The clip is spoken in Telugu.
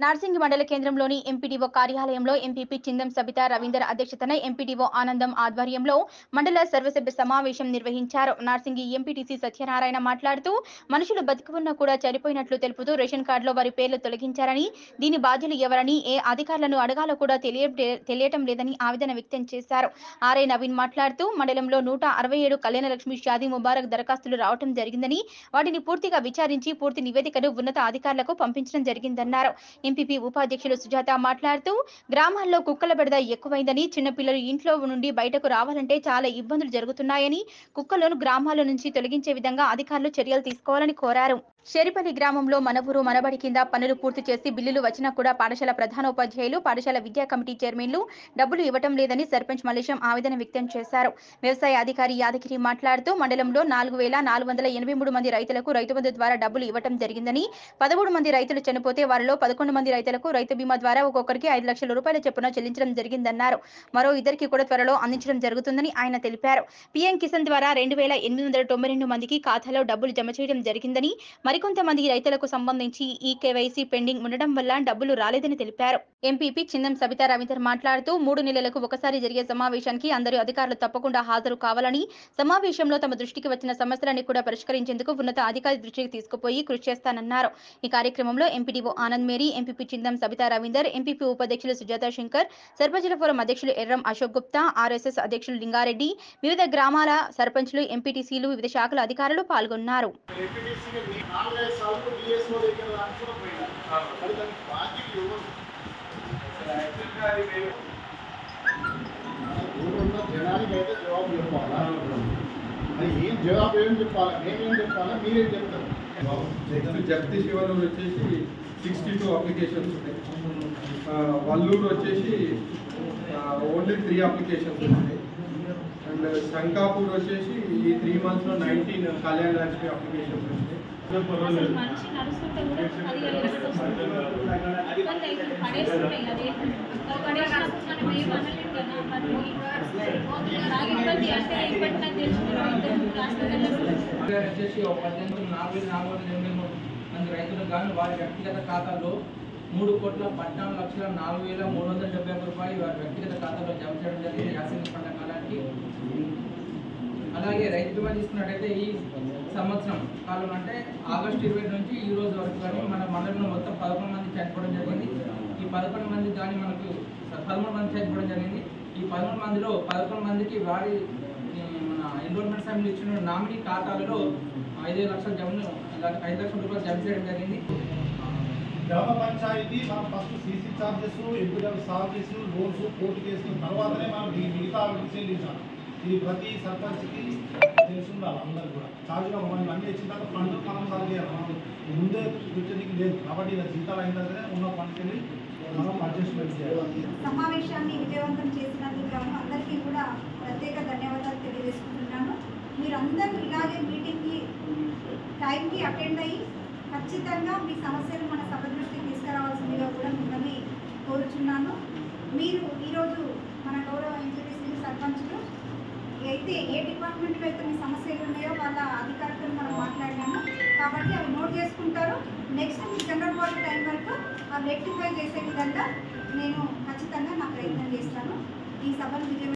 నార్సింగి మండల కేంద్రంలోని ఎంపీడీఓ కార్యాలయంలో ఎంపీపీ చిందం సబిత రవీందర్ అధ్యక్షతన ఎంపీడీఓ ఆనందం ఆధ్వర్యంలో మండల సర్వసభ్య సమావేశం నిర్వహించారు నార్సింగి ఎంపీటీసీ సత్యనారాయణ మాట్లాడుతూ మనుషులు బతికి ఉన్నా కూడా చనిపోయినట్లు తెలుపుతూ రేషన్ కార్డులో వారి పేర్లు తొలగించారని దీని బాధ్యులు ఎవరని ఏ అధికారులను అడగాలో కూడా తెలియ తెలియటం లేదని ఆవేదన వ్యక్తం చేశారు ఆర్ఐ నవీన్ మాట్లాడుతూ మండలంలో నూట అరవై ఏడు కళ్యాణ లక్ష్మి షాదీ ముబారక్ దరఖాస్తులు రావటం జరిగిందని వాటిని పూర్తిగా విచారించి పూర్తి నివేదికను ఉన్నత అధికారులకు పంపించడం జరిగిందన్నారు ఎంపీపీ ఉపాధ్యక్షులు సుజాత మాట్లాడుతూ గ్రామాల్లో కుక్కల బెడద ఎక్కువైందని చిన్నపిల్లలు ఇంట్లో నుండి బయటకు రావాలంటే చాలా ఇబ్బందులు జరుగుతున్నాయని కుక్కలను గ్రామాల నుంచి తొలగించే విధంగా అధికారులు చర్యలు తీసుకోవాలని కోరారు షేరిపల్లి గ్రామంలో మన ఊరు మనబడి కింద పనులు పూర్తి చేసి బిల్లులు వచ్చినా కూడా పాఠశాల ప్రధానోపాధ్యాయులు పాఠశాల విద్యా కమిటీ చైర్మన్లు డబ్బులు ఇవ్వటం లేదని సర్పంచ్ మల్లేశం ఆవేదన వ్యక్తం చేశారు వ్యవసాయ అధికారి యాదగిరి మాట్లాడుతూ మండలంలో నాలుగు వేల నాలుగు వందల ఎనభై మూడు మంది రైతులకు రైతు బంధు ద్వారా డబ్బులు ఇవ్వటం జరిగిందని పదమూడు మంది రైతులు చనిపోతే వారిలో పదకొండు మంది రైతులకు రైతు బీమా ద్వారా ఒక్కొక్కరికి ఐదు లక్షల రూపాయల చొప్పున చెల్లించడం జరిగిందన్నారు మరో ఇద్దరికి కూడా త్వరలో అందించడం జరుగుతుందని ఆయన తెలిపారు పీఎం కిసాన్ ద్వారా రెండు వేల ఎనిమిది వందల తొంభై రెండు మందికి ఖాతాలో డబ్బులు జమ చేయడం జరిగిందని మరికొంతమంది రైతులకు సంబంధించి ఈ కేవైసీ పెండింగ్ ఉండడం వల్ల డబ్బులు రాలేదని తెలిపారు ఎంపీపీ చిందం సబితా రవీందర్ మాట్లాడుతూ మూడు నెలలకు ఒకసారి జరిగే సమావేశానికి అందరూ అధికారులు తప్పకుండా హాజరు కావాలని సమావేశంలో తమ దృష్టికి వచ్చిన సమస్యలన్నీ కూడా పరిష్కరించేందుకు ఉన్నత అధికారి దృష్టికి తీసుకుపోయి కృషి చేస్తానన్నారు ఈ కార్యక్రమంలో MPDO Anand Mary MPP Chindam Sabitha Ravinder MPP ఉపాధ్యక్షులు సుజాత శంకర్ సర్పంచుల ఫోరం అధ్యక్షులు ఎర్రం అశోక్ గుప్తా ఆర్ఎస్ఎస్ అధ్యక్షులు లింగారెడ్డి వివిధ గ్రామాల సర్పంచులు ఎంపీటీసీలు వివిధ శాఖల అధికారులు పాల్గొన్నారు ఏపీటీసీగా మీ నాలుగైదు సార్లు డిఎస్ఓ దగ్గర అనుకున్న పోయినా మరి దానికి బాధ్యత ఎవరు ఊళ్ళో జనానికి అయితే జవాబు చెప్పాలా అది ఏం జవాబు ఏం చెప్పాలా మేమేం చెప్పాలా మీరేం చెప్తారు నెక్స్ట్ జగతి శివనూరు వచ్చేసి సిక్స్టీ టూ అప్లికేషన్స్ ఉన్నాయి ఆ, వల్లూరు వచ్చేసి ఓన్లీ త్రీ అప్లికేషన్స్ ఉన్నాయి అండ్ శంకాపూర్ వచ్చేసి ఈ త్రీ మంత్స్లో నైన్టీన్ కళ్యాణ లక్ష్మి అప్లికేషన్స్ ఉన్నాయి అసలు మనిషి నడుస్తుంటే కూడా అది వస్తుంది. ఇబ్బంది అవుతుంది. పడేస్తున్నాయి అదే. అవి పడేసినప్పుడు మనం ఏం అనలేం కదా. మరి నాకు ఇబ్బంది అంటే ఇబ్బంది నాకు తెలిసిన ఇద్దరు ముగ్గురు హాస్పిటల్లో గారు వచ్చేసి ఒక పద్దెనిమిది నాలుగు వేల నాలుగు వందల ఎనభై మూడు మంది రైతులకు గాను వారి వ్యక్తిగత ఖాతాలో మూడు కోట్ల పద్నాలుగు లక్షల నాలుగు వేల మూడు వందల డెబ్బై ఒక్క రూపాయలు వారి వ్యక్తిగత ఖాతాలో జమ చేయడం జరిగింది యాసంగి పంట కాలానికి అలాగే రైతు బీమా తీసుకున్నట్టయితే ఈ సంవత్సరం కాలం అంటే ఆగస్టు ఇరవై నుంచి ఈ రోజు వరకు కానీ మన మండలంలో మొత్తం పదకొండు మంది చనిపోవడం జరిగింది ఈ పదకొండు మంది కానీ మనకు పదమూడు మంది చనిపోవడం జరిగింది ఈ పదమూడు మందిలో పదకొండు మందికి వారి ఉమ్, మన ఎన్రోల్మెంట్ సమయంలో ఇచ్చిన నామినీ ఖాతాలలో ఐదు లక్షల జమ ఐదు లక్షల రూపాయలు జమ చేయడం జరిగింది గ్రామ పంచాయతీ మనం first CC charges MPW charges loans court కేసుల తర్వాతనే మనం ఈ మిగతా వాటికి చెల్లించాలి ఇది ప్రతి సర్పంచ్కి తెలిసి ఉండాలి అందరు కూడా చార్జ్గా మనం అన్ని ఇచ్చిన తర్వాత ఫండ్ మనం సాల్వ్ చేయాలి మనం ముందే కూర్చోనికి లేదు కాబట్టి ఇలా జీతాలు అయిన తర్వాతనే ఉన్న ఫండ్కి మనం అడ్జస్ట్మెంట్ చేయాలి సమావేశాన్ని విజయవంతం చేసినందుకు గాను అందరికీ కూడా ప్రత్యేక ధన్యవాదాలు తెలియజేసుకుంటున్నాను మీరందరూ ఇలాగే మీటింగ్కి టైంకి అటెండ్ అయ్యి ఖచ్చితంగా మీ సమస్యలు మన సభ దృష్టికి తీసుకురావాల్సిందిగా కూడా మిమ్మల్ని కోరుచున్నాను మీరు ఈరోజు మన గౌరవ ఎంపీటీసీలు సర్పంచులు అయితే ఏ డిపార్ట్మెంట్లో అయితే మీ సమస్యలు ఉన్నాయో వాళ్ళ అధికారులతో మనం మాట్లాడినాము కాబట్టి అవి నోట్ చేసుకుంటారు నెక్స్ట్ మీ జనరల్ బాడీ టైం వరకు అవి రెక్టిఫై చేసే విధంగా నేను ఖచ్చితంగా నా ప్రయత్నం చేస్తాను ఈ సభను విజయం